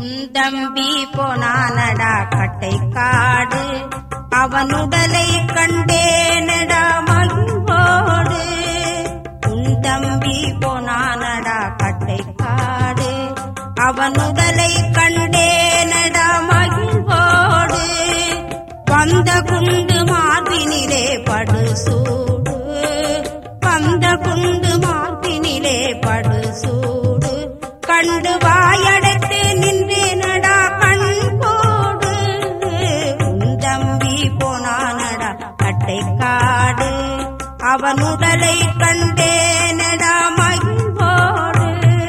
உன் தம்பி போனானடா கட்டை காடு அவனுடலை கண்டேனடா மகிழ்வோடு உன் தம்பி போனானடா கட்டை காடு அவனுடலை கண்டேனடா மகிழ்வோடு வந்த குண்டு மார்பினிலே படு சூடு வந்த குண்டு மார்பினிலே படு சூடு கண்டு வாயடைத்து நின்றேனடா கண் போடு உன் தம்பி போனானடா கட்டை காடு அவன் உடலை கண்டேனடா மகிழ்வோடு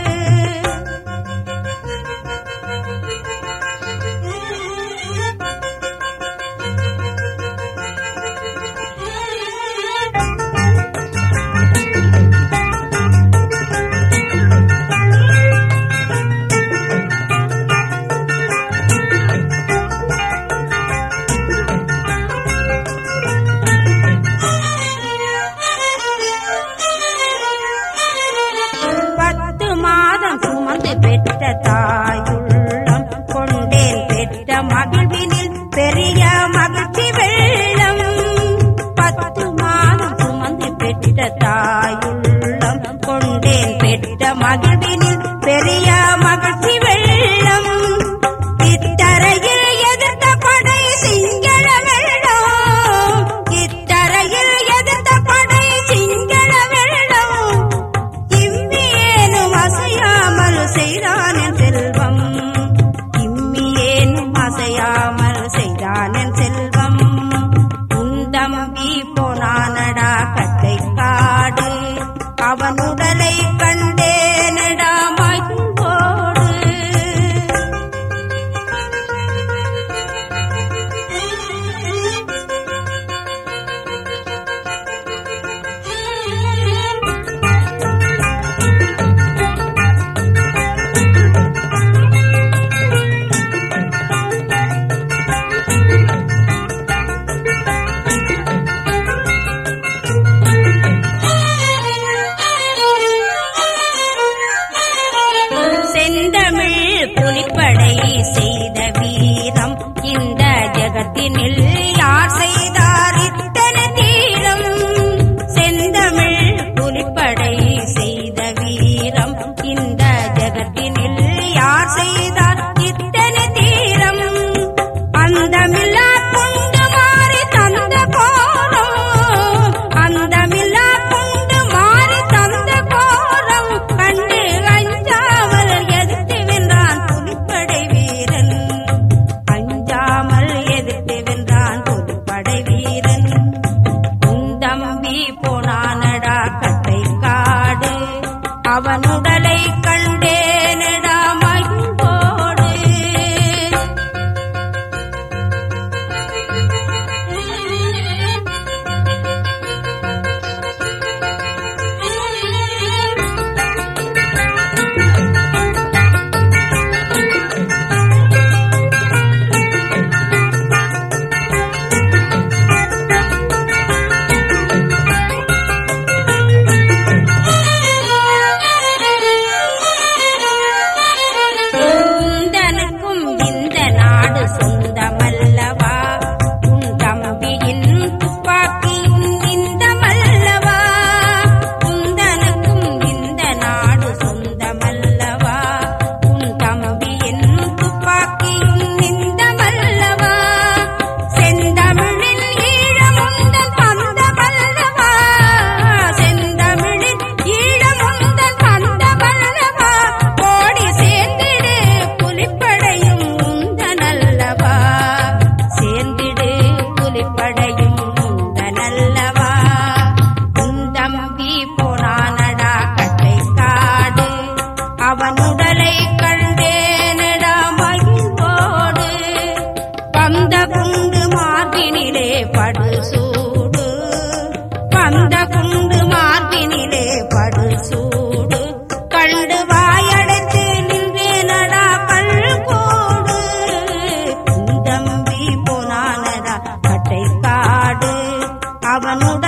பத்து மாதம் சுமந்து பெற்ற தாயுள்ளம் கொண்டேன் பெற்ற மகிழ்வினில் பெரிய மகிழ்ச்சி வெள்ளம் பத்து மாதம் சுமந்து பெற்ற தாயுள்ளம் கொண்டேன் பெற்ற மகிழ்வினில் பெரிய மகிழ்ச்சி வெள்ளம் இத்தரையில் எதிர்த்த படை சிங்கள வெள்ளம் இத்தரையில் எதிர்த்த படை சிங்கள வெள்ளம் இம்மியேனும் அசையாமல் செய்தான் என் செல்வம் இம்மியேனும் அசையாமல் செய்தான் என் செல்வம் உன் தம்பி போனானடா கட்டை காடு அவன் உடலை கண்டேனடா மகிழ்வோடு செந்தமிழ் புலிப்படை செய்த வீரம் இந்த ஜகத்தினில் யார் செய்தார் இத்தனை தீரம் செந்தமிழ் புலிப்படை செய்த வீரம் இந்த ஜகத்தினில் யார் செய்தார் இத்தனை தீரம் அந்தமில்லா கொண்டு மாறி தந்த கோலம் அந்தமில்லா கொண்டு மாறி தந்த கோலம் கண்டு அஞ்சாமல் எதிர்த்து வென்றான் புலிப்படை வீரன் அஞ்சாமல் எதிர்த்து வென்றான் புலிப்படை வீரன் உன் தம்பி போனானடா கட்டை காடு அவன் உடலை கண்டேனடா மகிழ்வோடு குந்தனுக்கும் இந்த நாடு சொந்தமல்லவா உன் தம்பியின் துப்பாக்கியும் இந்த மல்லவா குந்தனுக்கும் இந்த நாடு சொந்தமல்லவா உன் தம்பியின் துப்பாக்கியும் இந்த மல்லவா செந்தமிழில் ஈழமுந்தன் பந்தமல்லவா செந்தமிழில் ஈழமுந்தன் பந்தமல்லவா கோடி சேர்ந்திடு புலிப்படையும் உந்தனல்லவா சேர்ந்திடு புலிப்படையும் உந்தனல்லவா உன் தம்பி போனானடா கட்டை காடு அவன் உடலை கண்டேனடா மகிழ்வோடு வந்த குண்டு மார்பினிலே படு சூடு வந்த குண்டு மார்பினிலே படு சூடு கண்டு வாயடைத்து நின்றேனடா கல்கோடு உன் தம்பி போனானடா கட்டை காடு அவனுடன்